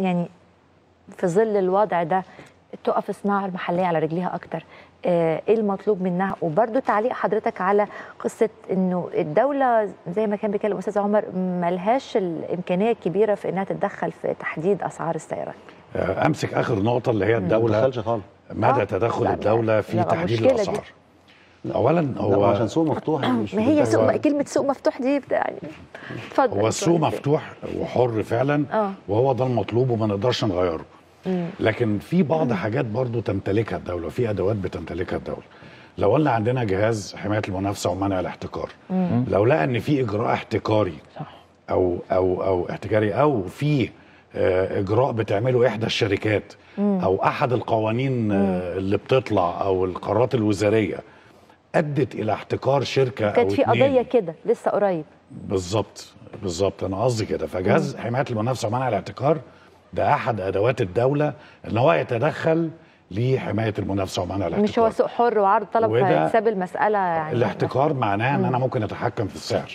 يعني في ظل الوضع ده تقف الصناعه المحليه على رجليها اكتر آه، ايه المطلوب منها وبرده تعليق حضرتك على قصه انه الدوله زي ما كان بيتكلم استاذ عمر ملهاش الامكانيه الكبيره في انها تتدخل في تحديد اسعار السيارات آه، امسك اخر نقطه اللي هي ما الدوله دخلش خالص مدى آه. تدخل لا، الدوله في لا، تحديد مشكلة دي. الاسعار اولا هو هو عشان سوق مفتوح يعني مش ما هي بتدخل. سوق كلمه سوق مفتوح دي بتاع يعني اتفضل هو السوق اتفضل. مفتوح وحر فعلا آه. وهو ده المطلوب وما نقدرش نغيره لكن في بعض حاجات برضو تمتلكها الدوله في ادوات بتمتلكها الدوله لو قلنا عندنا جهاز حمايه المنافسه ومنع الاحتكار لو لقى ان في اجراء احتكاري صح او او او احتكاري او في آه، اجراء بتعمله احدى الشركات او احد القوانين آه، اللي بتطلع او القرارات الوزاريه ادت الى احتكار شركه او كانت في اتنين. قضيه كده لسه قريب بالظبط بالظبط انا قصدي كده فجهاز حمايه المنافسه ومنع الاحتكار ده احد ادوات الدوله ان هو يتدخل لحمايه المنافسه ومنع الاحتكار مش هو سوق حر وعرض طلب وده فحساب المساله يعني الاحتكار معناه ان انا ممكن اتحكم في السعر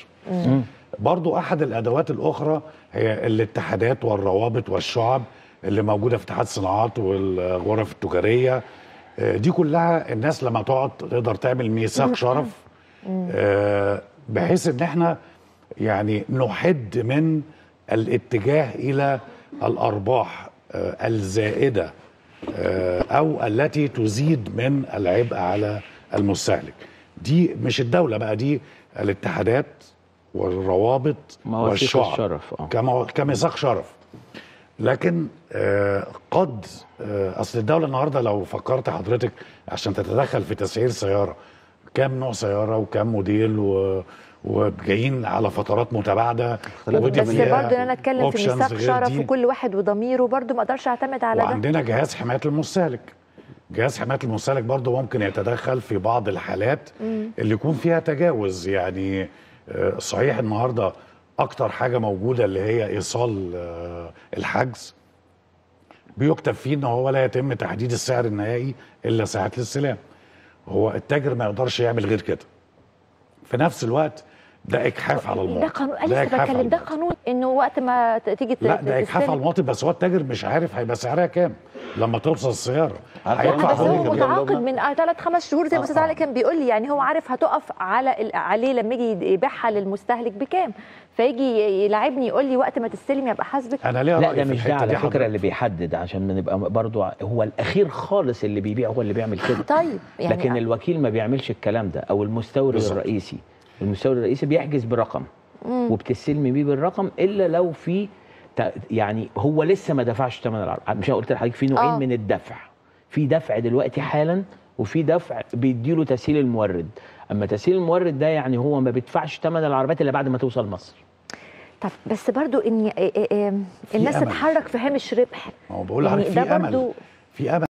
برضو احد الادوات الاخرى هي الاتحادات والروابط والشعب اللي موجوده في اتحاد الصناعات والغرف التجاريه آه، دي كلها الناس لما تقعد تقدر تعمل ميثاق شرف آه، بحيث ان احنا يعني نحد من الاتجاه الى الارباح آه، الزائده آه، او التي تزيد من العبء على المستهلك دي مش الدوله بقى دي الاتحادات والروابط مواثيق والشعب الشرف، آه. كمو- كميثاق شرف لكن آه، قد آه، اصل الدوله النهارده لو فكرت حضرتك عشان تتدخل في تسعير سياره كام نوع سياره وكام موديل و وجايين على فترات متباعده اختلاف ودي بس فيها برضه ان انا اتكلم في options ميثاق غير شرف دي. وكل واحد وضميره برضه ما اقدرش اعتمد على ده وعندنا جهاز حمايه المستهلك جهاز حمايه المستهلك برضه ممكن يتدخل في بعض الحالات اللي يكون فيها تجاوز يعني آه، صحيح النهارده اكتر حاجه موجوده اللي هي ايصال آه، الحجز بيكتب فيه ان هو لا يتم تحديد السعر النهائي الا ساعه الاستلام هو التاجر ما يقدرش يعمل غير كده في نفس الوقت ده اجحاف على المواطن ده قانون ده لسه إجحاف على بتكلم ده المواطن. قانون انه وقت ما ت- تيجي ت- لا ده اجحاف على تستلم المواطن بس هو التاجر مش عارف هيبقى سعرها كام لما توصل السياره عارف هيدفع يدفع بس هو هو هو كمان متعاقد لهم- من ثلاث خمس شهور زي ما آه، استاذ آه. علي كان بيقول لي يعني هو عارف هتقف على ال- عليه لما يجي يبيعها للمستهلك بكام فيجي يلعبني يقول لي وقت ما تستلم يبقى حاسبك انا ليه لا رأي ده في مش ده الحتة على دي فكره حضرتك؟ اللي بيحدد عشان نبقى برضو هو الاخير خالص اللي بيبيع هو اللي بيعمل كده طيب يعني لكن الوكيل ما بيعملش الكلام ده او المستورد بالظبط. الرئيسي المستورد الرئيسي بيحجز برقم وبتستلمي بيه بالرقم الا لو في ت- يعني هو لسه ما دفعش ثمن العرض مش أنا قلت لحضرتك في نوعين آه. من الدفع في دفع دلوقتي حالا وفي دفع بيديله تسهيل المورد اما تسهيل المورد ده يعني هو ما بيدفعش ثمن العربيات الا بعد ما توصل مصر طب بس برضو ان إيه إيه إيه الناس أمل. تتحرك في هامش ربح ما هو بقول يعني لحضرتك ده في امل برضو في امل